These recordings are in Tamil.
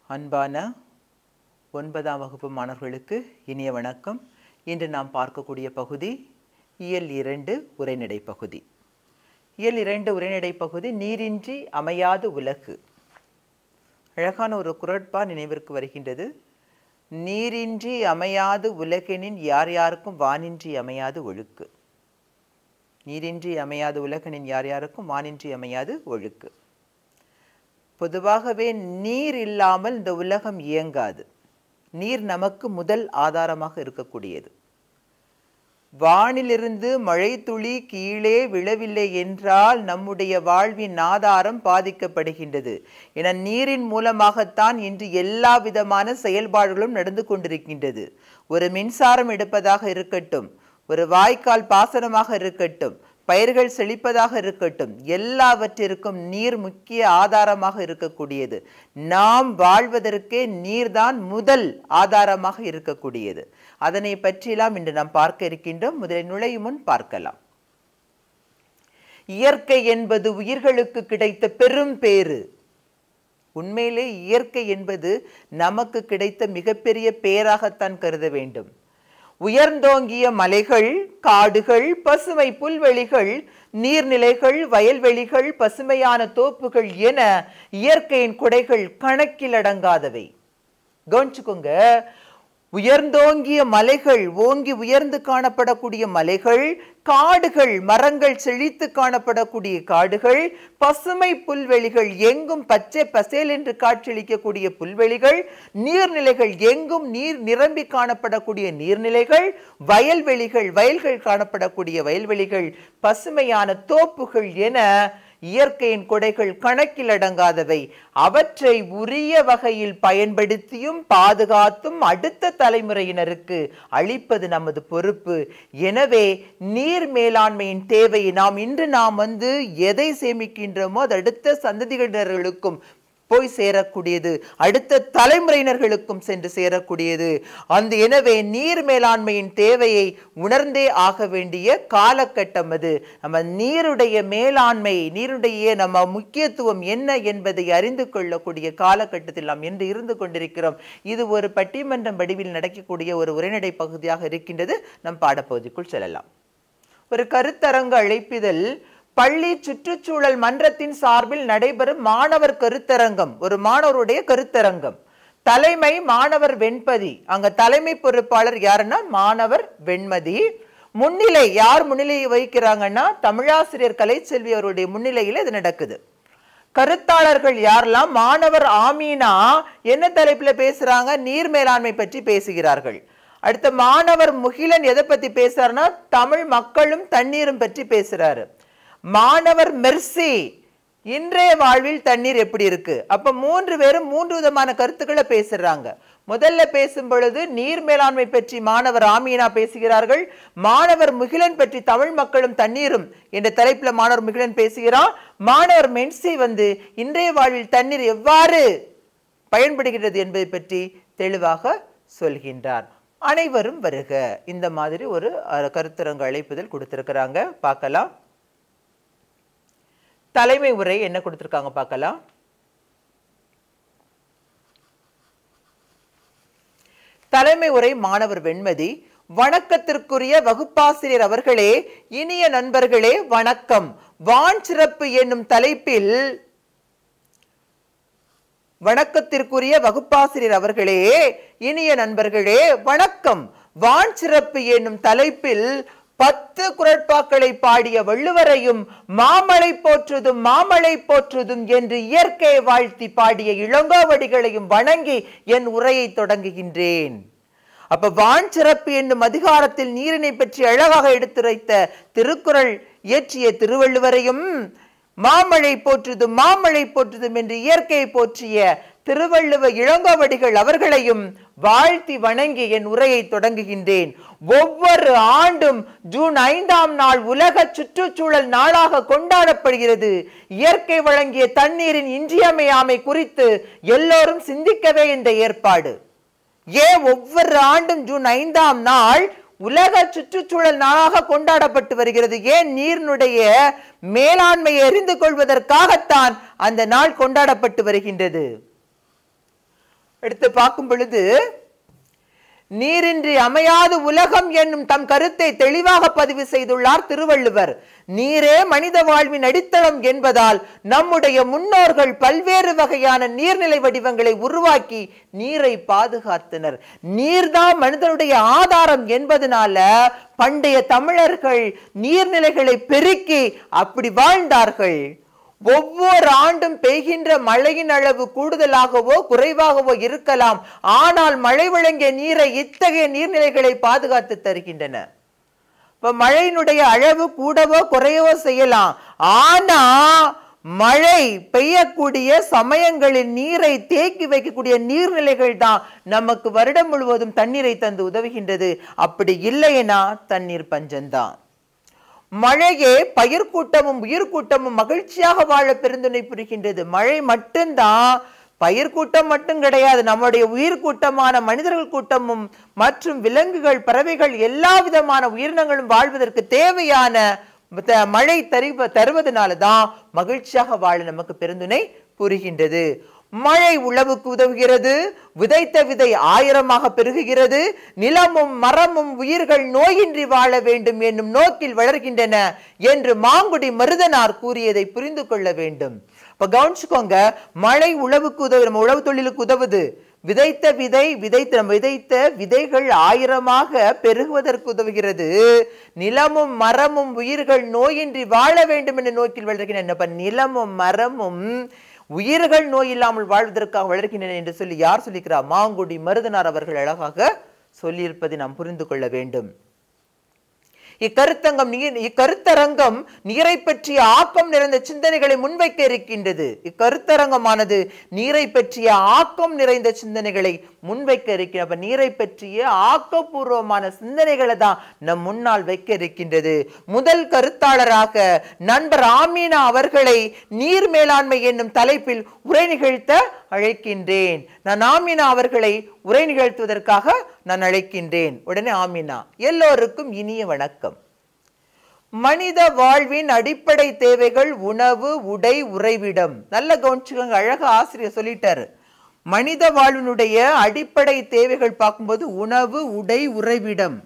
அன்பான ஒன்பதாம் வகுப்பு மாணவர்களுக்கு இனிய வணக்கம் இன்று நாம் பார்க்கக்கூடிய பகுதி இயல் இரண்டு உரைநடை பகுதி இயல் இரண்டு உரைநடை பகுதி நீரின்றி அமையாது உலகு அழகான ஒரு குரட்பா நினைவிற்கு வருகின்றது நீரின்றி அமையாது உலகெனின் யார் யாருக்கும் வானின்றி அமையாது ஒழுக்கு நீரின்றி அமையாது உலகனின் யார் யாருக்கும் வானின்றி அமையாது ஒழுக்கு பொதுவாகவே நீர் இல்லாமல் இந்த உலகம் இயங்காது நீர் நமக்கு முதல் ஆதாரமாக இருக்கக்கூடியது வானிலிருந்து மழை துளி கீழே விழவில்லை என்றால் நம்முடைய வாழ்வின் ஆதாரம் பாதிக்கப்படுகின்றது என நீரின் மூலமாகத்தான் இன்று எல்லா விதமான செயல்பாடுகளும் நடந்து கொண்டிருக்கின்றது ஒரு மின்சாரம் எடுப்பதாக இருக்கட்டும் ஒரு வாய்க்கால் பாசனமாக இருக்கட்டும் பயிர்கள் செழிப்பதாக இருக்கட்டும் எல்லாவற்றிற்கும் நீர் முக்கிய ஆதாரமாக இருக்கக்கூடியது நாம் வாழ்வதற்கே நீர்தான் முதல் ஆதாரமாக இருக்கக்கூடியது அதனை பற்றியெல்லாம் இன்று நாம் பார்க்க இருக்கின்றோம் முதலில் நுழையும் முன் பார்க்கலாம் இயற்கை என்பது உயிர்களுக்கு கிடைத்த பெரும் பேறு உண்மையிலே இயற்கை என்பது நமக்கு கிடைத்த மிகப்பெரிய பேராகத்தான் கருத வேண்டும் உயர்ந்தோங்கிய மலைகள் காடுகள் பசுமை புல்வெளிகள் நீர்நிலைகள் வயல்வெளிகள் பசுமையான தோப்புகள் என இயற்கையின் கொடைகள் கணக்கில் அடங்காதவை கவனிச்சுக்கோங்க உயர்ந்தோங்கிய மலைகள் ஓங்கி உயர்ந்து காணப்படக்கூடிய மலைகள் காடுகள் மரங்கள் செழித்து காணப்படக்கூடிய காடுகள் பசுமை புல்வெளிகள் எங்கும் பச்சை பசேல் என்று காட்சியளிக்கக்கூடிய புல்வெளிகள் நீர்நிலைகள் எங்கும் நீர் நிரம்பி காணப்படக்கூடிய நீர்நிலைகள் வயல்வெளிகள் வயல்கள் காணப்படக்கூடிய வயல்வெளிகள் பசுமையான தோப்புகள் என இயற்கையின் கொடைகள் கணக்கில் அடங்காதவை அவற்றை உரிய வகையில் பயன்படுத்தியும் பாதுகாத்தும் அடுத்த தலைமுறையினருக்கு அளிப்பது நமது பொறுப்பு எனவே நீர் மேலாண்மையின் தேவையை நாம் இன்று நாம் வந்து எதை சேமிக்கின்றோமோ அது அடுத்த சந்ததியினர்களுக்கும் போய் சேரக்கூடியது அடுத்த தலைமுறையினர்களுக்கும் சென்று சேரக்கூடியது அந்த எனவே நீர் மேலாண்மையின் தேவையை உணர்ந்தே ஆக வேண்டிய காலகட்டம் அது நம்ம நீருடைய மேலாண்மை நீருடைய நம்ம முக்கியத்துவம் என்ன என்பதை அறிந்து கொள்ளக்கூடிய காலகட்டத்தில் நாம் என்று இருந்து கொண்டிருக்கிறோம் இது ஒரு பட்டிமன்றம் வடிவில் நடக்கக்கூடிய ஒரு உரைநடை பகுதியாக இருக்கின்றது நம் பாடப்பகுதிக்குள் செல்லலாம் ஒரு கருத்தரங்கு அழைப்பிதழ் பள்ளி சுற்றுச்சூழல் மன்றத்தின் சார்பில் நடைபெறும் மாணவர் கருத்தரங்கம் ஒரு மாணவருடைய கருத்தரங்கம் தலைமை மாணவர் வெண்பதி அங்க தலைமை பொறுப்பாளர் யாருன்னா மாணவர் வெண்மதி முன்னிலை யார் முன்னிலை வகிக்கிறாங்கன்னா தமிழாசிரியர் கலைச்செல்வி அவருடைய முன்னிலையில் இது நடக்குது கருத்தாளர்கள் யாரெல்லாம் மாணவர் ஆமீனா என்ன தலைப்புல பேசுறாங்க நீர் மேலாண்மை பற்றி பேசுகிறார்கள் அடுத்த மாணவர் முகிலன் எதை பத்தி பேசுறாருன்னா தமிழ் மக்களும் தண்ணீரும் பற்றி பேசுறாரு மாணவர் மெர்சி இன்றைய வாழ்வில் தண்ணீர் எப்படி இருக்கு அப்ப மூன்று பேரும் மூன்று விதமான கருத்துக்களை பேசுறாங்க முதல்ல பேசும் பொழுது நீர் மேலாண்மை பற்றி மாணவர் ஆமீனா பேசுகிறார்கள் மாணவர் முகிலன் பற்றி தமிழ் மக்களும் தண்ணீரும் என்ற தலைப்புல மாணவர் முகிலன் பேசுகிறான் மாணவர் மென்சி வந்து இன்றைய வாழ்வில் தண்ணீர் எவ்வாறு பயன்படுகிறது என்பதை பற்றி தெளிவாக சொல்கின்றார் அனைவரும் வருக இந்த மாதிரி ஒரு கருத்தரங்கு அழைப்புதல் கொடுத்திருக்கிறாங்க பார்க்கலாம் தலைமை உரை என்ன கொடுத்திருக்காங்க பார்க்கலாம் தலைமை உரை மாணவர் வெண்மதி வணக்கத்திற்குரிய வகுப்பாசிரியர் அவர்களே இனிய நண்பர்களே வணக்கம் வான் சிறப்பு என்னும் தலைப்பில் வணக்கத்திற்குரிய வகுப்பாசிரியர் அவர்களே இனிய நண்பர்களே வணக்கம் வான் சிறப்பு என்னும் தலைப்பில் பத்து குரட்பாக்களை பாடிய வள்ளுவரையும் மாமலை போற்றுதும் மாமலை போற்றுதும் என்று இயற்கை வாழ்த்தி பாடிய இளங்கோவடிகளையும் வணங்கி என் உரையை தொடங்குகின்றேன் அப்ப வான் சிறப்பு என்னும் அதிகாரத்தில் நீரினை பற்றி அழகாக எடுத்துரைத்த திருக்குறள் இயற்றிய திருவள்ளுவரையும் மாமழை போற்றுதும் மாமழை போற்றுதும் என்று இயற்கையை போற்றிய திருவள்ளுவ இளங்கோவடிகள் அவர்களையும் வாழ்த்தி வணங்கி என் உரையை தொடங்குகின்றேன் ஒவ்வொரு ஆண்டும் ஜூன் ஐந்தாம் நாள் உலக சுற்றுச்சூழல் நாளாக கொண்டாடப்படுகிறது இயற்கை வழங்கிய தண்ணீரின் இன்றியமையாமை குறித்து எல்லோரும் சிந்திக்கவே இந்த ஏற்பாடு ஏன் ஒவ்வொரு ஆண்டும் ஜூன் ஐந்தாம் நாள் உலக சுற்றுச்சூழல் நாளாக கொண்டாடப்பட்டு வருகிறது ஏன் நீரினுடைய மேலாண்மையை அறிந்து கொள்வதற்காகத்தான் அந்த நாள் கொண்டாடப்பட்டு வருகின்றது எடுத்து பார்க்கும் பொழுது நீரின்றி அமையாது உலகம் என்னும் தம் கருத்தை தெளிவாக பதிவு செய்துள்ளார் திருவள்ளுவர் நீரே மனித வாழ்வின் அடித்தளம் என்பதால் நம்முடைய முன்னோர்கள் பல்வேறு வகையான நீர்நிலை வடிவங்களை உருவாக்கி நீரை பாதுகாத்தனர் நீர்தான் மனிதனுடைய ஆதாரம் என்பதனால பண்டைய தமிழர்கள் நீர்நிலைகளை பெருக்கி அப்படி வாழ்ந்தார்கள் ஒவ்வொரு ஆண்டும் பெய்கின்ற மழையின் அளவு கூடுதலாகவோ குறைவாகவோ இருக்கலாம் ஆனால் மழை வழங்கிய நீரை இத்தகைய நீர்நிலைகளை பாதுகாத்து தருகின்றன இப்ப மழையினுடைய அளவு கூடவோ குறையவோ செய்யலாம் ஆனா மழை பெய்யக்கூடிய சமயங்களில் நீரை தேக்கி வைக்கக்கூடிய நீர்நிலைகள் தான் நமக்கு வருடம் முழுவதும் தண்ணீரை தந்து உதவுகின்றது அப்படி இல்லைன்னா தண்ணீர் பஞ்சம்தான் மழையே பயிர் கூட்டமும் உயிர் கூட்டமும் மகிழ்ச்சியாக வாழ பெருந்துணை புரிகின்றது மழை மட்டும்தான் பயிர் கூட்டம் மட்டும் கிடையாது நம்முடைய உயிர் கூட்டமான மனிதர்கள் கூட்டமும் மற்றும் விலங்குகள் பறவைகள் எல்லா விதமான உயிரினங்களும் வாழ்வதற்கு தேவையான த- மழை தருவ தருவதனால தான் மகிழ்ச்சியாக வாழ நமக்கு பெருந்துணை புரிகின்றது மழை உழவுக்கு உதவுகிறது விதைத்த விதை ஆயிரமாக பெருகுகிறது நிலமும் மரமும் உயிர்கள் நோயின்றி வாழ வேண்டும் என்னும் நோக்கில் வளர்கின்றன என்று மாங்குடி மருதனார் கூறியதை புரிந்து கொள்ள வேண்டும் இப்ப கவனிச்சுக்கோங்க மழை உழவுக்கு உதவு நம்ம உழவு தொழிலுக்கு உதவுது விதைத்த விதை விதைத்த நம்ம விதைத்த விதைகள் ஆயிரமாக பெருகுவதற்கு உதவுகிறது நிலமும் மரமும் உயிர்கள் நோயின்றி வாழ வேண்டும் என்ற நோக்கில் வளர்கின்றன அப்ப நிலமும் மரமும் உயிர்கள் நோய் இல்லாமல் வாழ்வதற்காக வளர்க்கின்றன என்று சொல்லி யார் சொல்லிக்கிறார் மாங்குடி மருதனார் அவர்கள் அழகாக சொல்லியிருப்பதை நாம் புரிந்து கொள்ள வேண்டும் இக்கருத்தங்கம் நீர் இக்கருத்தரங்கம் நீரை பற்றிய ஆக்கம் நிறைந்த சிந்தனைகளை முன்வைக்க இருக்கின்றது இக்கருத்தரங்கமானது நீரை பற்றிய ஆக்கம் நிறைந்த சிந்தனைகளை முன்வைக்க இருக்கின்ற அப்ப நீரை பற்றிய ஆக்கப்பூர்வமான சிந்தனைகளை தான் நம் முன்னால் வைக்க இருக்கின்றது முதல் கருத்தாளராக நண்பர் ஆமீனா அவர்களை நீர் மேலாண்மை என்னும் தலைப்பில் உரை நிகழ்த்த அழைக்கின்றேன் நான் ஆமீனா அவர்களை உரை நிகழ்த்துவதற்காக நான் அழைக்கின்றேன் உடனே ஆமீனா எல்லோருக்கும் இனிய வணக்கம் மனித வாழ்வின் அடிப்படை தேவைகள் உணவு உடை உறைவிடம் நல்ல கவனிச்சுக்கோங்க அழகா ஆசிரியர் சொல்லிட்டாரு மனித வாழ்வினுடைய அடிப்படை தேவைகள் பார்க்கும்போது உணவு உடை உறைவிடம்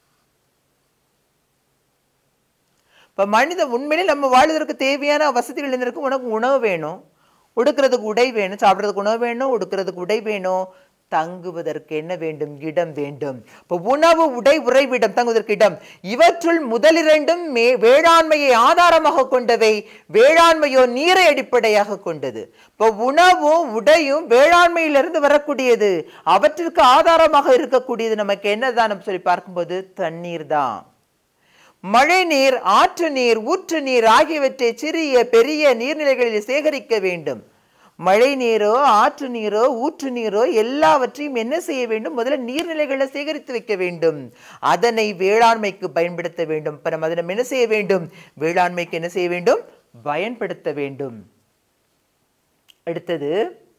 இப்ப மனித உண்மையிலே நம்ம வாழ்வதற்கு தேவையான வசதிகள் இருந்திருக்கு உனக்கு உணவு வேணும் உடுக்கிறதுக்கு உடை வேணும் சாப்பிட்றதுக்கு உணவு வேணும் உடுக்கிறதுக்கு உடை வேணும் தங்குவதற்கு என்ன வேண்டும் இடம் வேண்டும் இப்போ உணவு உடை உறைவிடம் தங்குவதற்கு இடம் இவற்றுள் முதலிரண்டும் மே வேளாண்மையை ஆதாரமாக கொண்டவை வேளாண்மையோ நீரை அடிப்படையாக கொண்டது இப்போ உணவும் உடையும் வேளாண்மையிலிருந்து வரக்கூடியது அவற்றிற்கு ஆதாரமாக இருக்கக்கூடியது நமக்கு என்னதான் சொல்லி பார்க்கும்போது தண்ணீர் தான் மழை நீர் ஆற்று நீர் ஊற்று நீர் ஆகியவற்றை சிறிய பெரிய நீர்நிலைகளில் சேகரிக்க வேண்டும் மழை நீரோ ஆற்று நீரோ ஊற்று நீரோ எல்லாவற்றையும் என்ன செய்ய வேண்டும் முதல்ல நீர்நிலைகளில் சேகரித்து வைக்க வேண்டும் அதனை வேளாண்மைக்கு பயன்படுத்த வேண்டும் இப்ப நம்ம அதனை என்ன செய்ய வேண்டும் வேளாண்மைக்கு என்ன செய்ய வேண்டும் பயன்படுத்த வேண்டும் அடுத்தது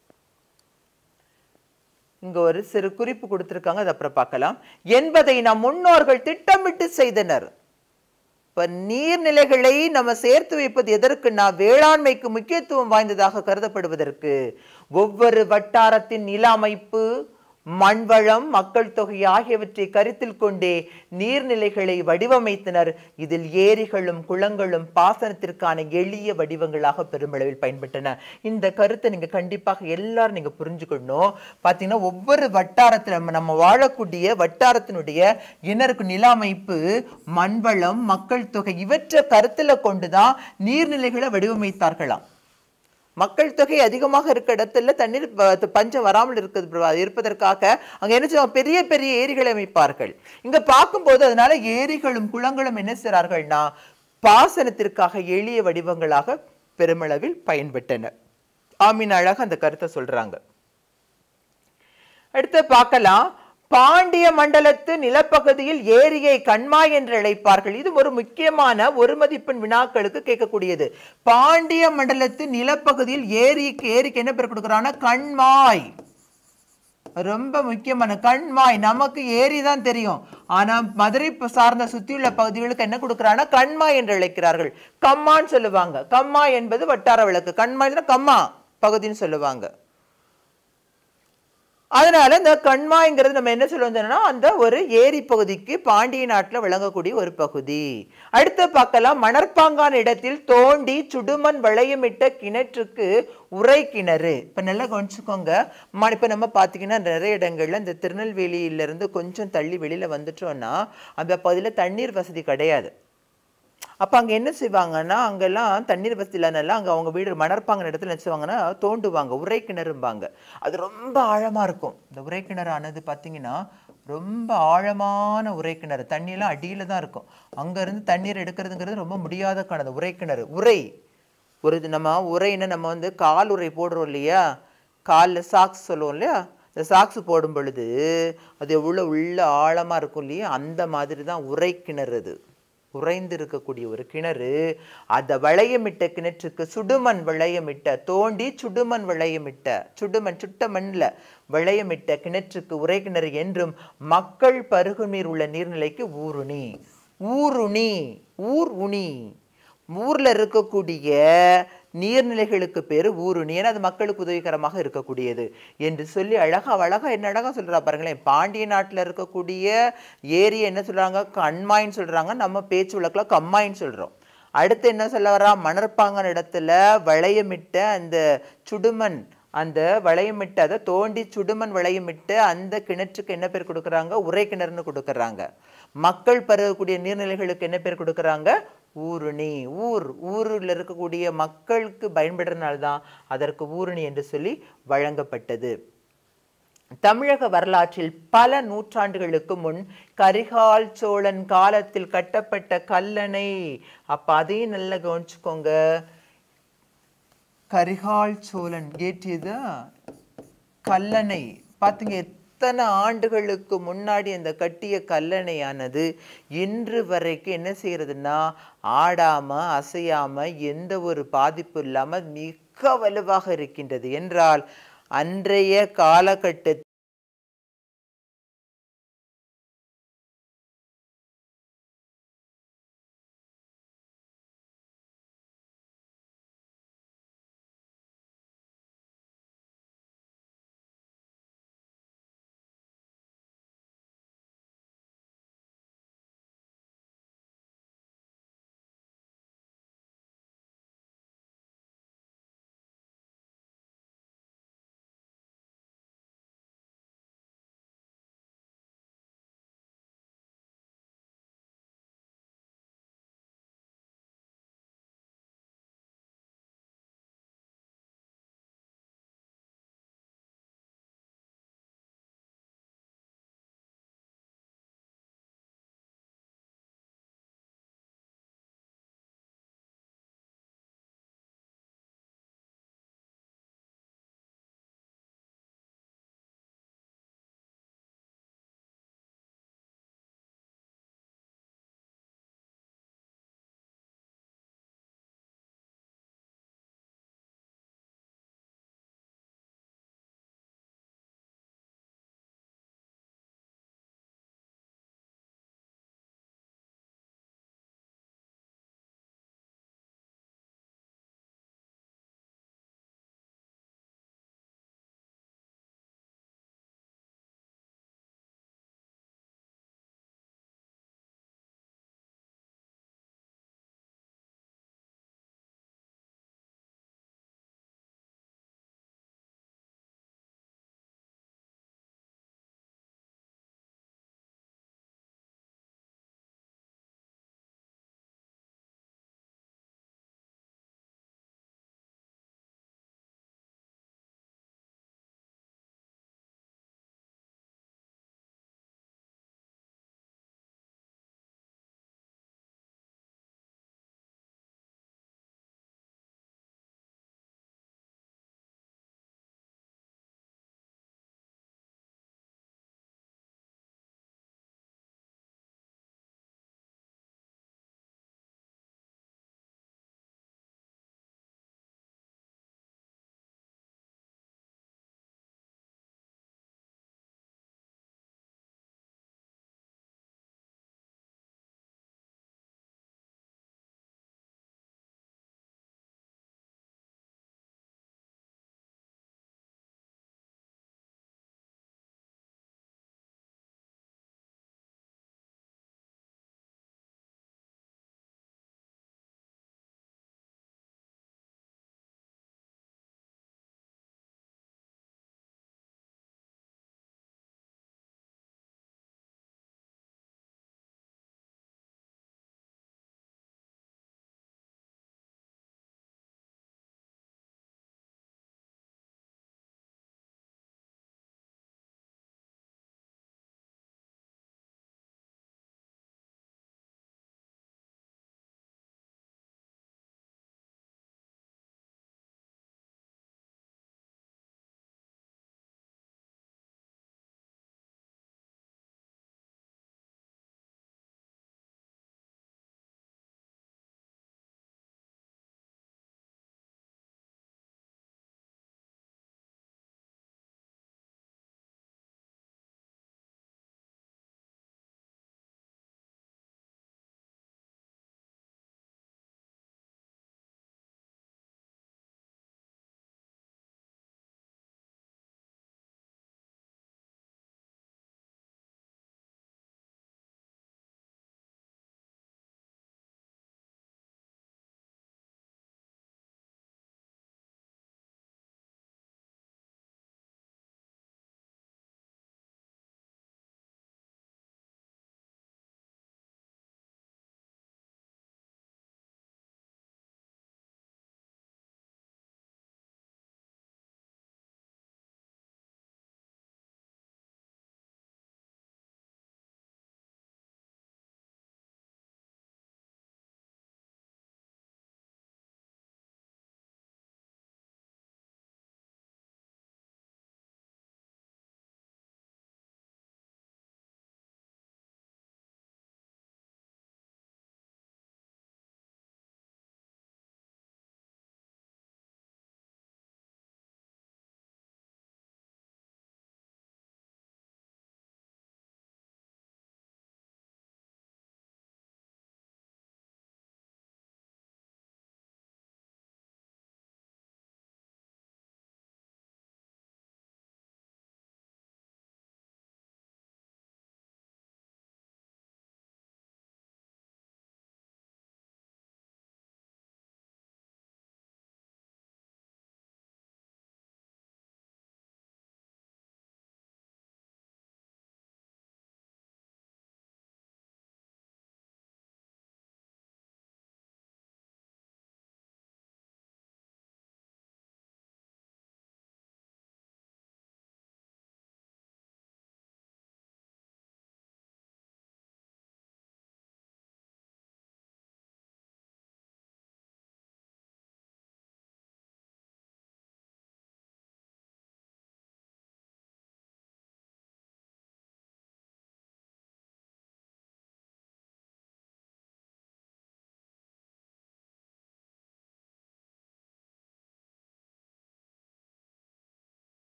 இங்க ஒரு சிறு குறிப்பு கொடுத்திருக்காங்க அதை அப்புறம் பார்க்கலாம் என்பதை நம் முன்னோர்கள் திட்டமிட்டு செய்தனர் இப்ப நீர்நிலைகளை நம்ம சேர்த்து வைப்பது எதற்குன்னா வேளாண்மைக்கு முக்கியத்துவம் வாய்ந்ததாக கருதப்படுவதற்கு ஒவ்வொரு வட்டாரத்தின் நில அமைப்பு மண்வளம் மக்கள் தொகை ஆகியவற்றை கருத்தில் கொண்டே நீர்நிலைகளை வடிவமைத்தனர் இதில் ஏரிகளும் குளங்களும் பாசனத்திற்கான எளிய வடிவங்களாக பெருமளவில் பயன்பட்டன இந்த கருத்தை நீங்க கண்டிப்பாக எல்லாரும் நீங்க புரிஞ்சுக்கணும் பாத்தீங்கன்னா ஒவ்வொரு வட்டாரத்துல நம்ம நம்ம வாழக்கூடிய வட்டாரத்தினுடைய இனருக்கு நில அமைப்பு மண்வளம் மக்கள் தொகை இவற்றை கருத்துல கொண்டுதான் நீர்நிலைகளை வடிவமைத்தார்களாம் மக்கள் தொகை அதிகமாக இருக்க இடத்துல தண்ணீர் ப- பஞ்சம் வராமல் இருக்கிறது இருப்பதற்காக அங்க என்ன செய்வாங்க பெரிய பெரிய ஏரிகளை அமைப்பார்கள் இங்க பார்க்கும்போது அதனால ஏரிகளும் குளங்களும் என்ன செய்றார்கள்னா பாசனத்திற்காக எளிய வடிவங்களாக பெருமளவில் பயன்பட்டன ஆமீன் அழகா அந்த கருத்தை சொல்றாங்க அடுத்து பார்க்கலாம் பாண்டிய மண்டலத்து நிலப்பகுதியில் ஏரியை கண்மாய் என்று அழைப்பார்கள் இது ஒரு முக்கியமான ஒரு மதிப்பெண் வினாக்களுக்கு கேட்கக்கூடியது பாண்டிய மண்டலத்து நிலப்பகுதியில் ஏரிக்கு ஏரிக்கு என்ன பேர் கொடுக்குறாங்கன்னா கண்மாய் ரொம்ப முக்கியமான கண்மாய் நமக்கு ஏரி தான் தெரியும் ஆனா மதுரை ப- சார்ந்த சுத்தியுள்ள பகுதிகளுக்கு என்ன கொடுக்குறாங்கன்னா கண்மாய் என்று அழைக்கிறார்கள் கம்மான்னு சொல்லுவாங்க கம்மாய் என்பது வட்டார விளக்கு கண்மாய்னா கம்மா பகுதின்னு சொல்லுவாங்க அதனால இந்த கண்மாய்ங்கிறது நம்ம என்ன சொல்லுவோம்னா அந்த ஒரு ஏரி பகுதிக்கு பாண்டிய நாட்டுல விளங்கக்கூடிய ஒரு பகுதி அடுத்து பார்க்கலாம் மணற்பாங்கான இடத்தில் தோண்டி சுடுமண் வளையமிட்ட கிணற்றுக்கு உரை கிணறு இப்ப நல்லா கவனிச்சுக்கோங்க ம- இப்ப நம்ம பாத்தீங்கன்னா நிறைய இடங்கள்ல இந்த திருநெல்வேலியில இருந்து கொஞ்சம் தள்ளி வெளியில வந்துட்டோம்னா அந்த பகுதியில தண்ணீர் வசதி கிடையாது அப்போ அங்கே என்ன செய்வாங்கன்னா அங்கெல்லாம் தண்ணீர் வசதி இல்லாதனால அங்கே அவங்க வீடு மணற்பாங்கிற இடத்துல என்ன செய்வாங்கன்னா தோண்டுவாங்க உரை கிணறும்பாங்க அது ரொம்ப ஆழமாக இருக்கும் இந்த உரை கிணறு ஆனது பார்த்தீங்கன்னா ரொம்ப ஆழமான உரை கிணறு தண்ணியெல்லாம் அடியில் தான் இருக்கும் அங்கேருந்து தண்ணீர் எடுக்கிறதுங்கிறது ரொம்ப முடியாத காணது உரை கிணறு உரை ஒரு இது நம்ம உரைன்னு நம்ம வந்து கால் உரை போடுறோம் இல்லையா காலில் சாக்ஸ் சொல்லுவோம் இல்லையா இந்த சாக்ஸ் போடும் பொழுது அது எவ்வளோ உள்ள ஆழமாக இருக்கும் இல்லையா அந்த மாதிரி தான் உரை கிணறு அது உறைந்து இருக்கக்கூடிய ஒரு கிணறு அந்த வளையமிட்ட கிணற்றுக்கு சுடுமண் வளையமிட்ட தோண்டி சுடுமண் வளையமிட்ட சுடுமண் சுட்ட மண்ணில் வளையமிட்ட கிணற்றுக்கு உரை கிணறு என்றும் மக்கள் பருகு நீர் உள்ள நீர்நிலைக்கு ஊருணி ஊருணி ஊர் உணி ஊர்ல இருக்கக்கூடிய நீர்நிலைகளுக்கு பேரு ஊருணி ஏன்னா அது மக்களுக்கு உதவிகரமாக இருக்கக்கூடியது என்று சொல்லி அழகா அழகா என்ன அழகா சொல்றா பாருங்களேன் பாண்டிய நாட்டுல இருக்கக்கூடிய ஏரி என்ன சொல்றாங்க கண்மாயின்னு சொல்றாங்க நம்ம பேச்சு வழக்குல கம்மாயின்னு சொல்றோம் அடுத்து என்ன சொல்ல வரா மணற்பாங்கன் இடத்துல வளையமிட்ட அந்த சுடுமண் அந்த வளையமிட்டு அதை தோண்டி சுடுமண் வளையமிட்டு அந்த கிணற்றுக்கு என்ன பேர் கொடுக்குறாங்க உரை கிணறுன்னு கொடுக்குறாங்க மக்கள் பருகக்கூடிய நீர்நிலைகளுக்கு என்ன பேர் கொடுக்குறாங்க ஊருணி ஊர் ஊரில் இருக்கக்கூடிய மக்களுக்கு பயன்படுறதுனால தான் அதற்கு ஊருணி என்று சொல்லி வழங்கப்பட்டது தமிழக வரலாற்றில் பல நூற்றாண்டுகளுக்கு முன் கரிகால் சோழன் காலத்தில் கட்டப்பட்ட கல்லணை அப்ப அதையும் நல்லா கவனிச்சுக்கோங்க கரிகால் சோழன் ஏற்றியது கல்லணை பார்த்தீங்க எத்தனை ஆண்டுகளுக்கு முன்னாடி அந்த கட்டிய கல்லணையானது இன்று வரைக்கும் என்ன செய்யறதுன்னா ஆடாம அசையாம எந்த ஒரு பாதிப்பு இல்லாம மிக வலுவாக இருக்கின்றது என்றால் அன்றைய காலகட்டத்தில்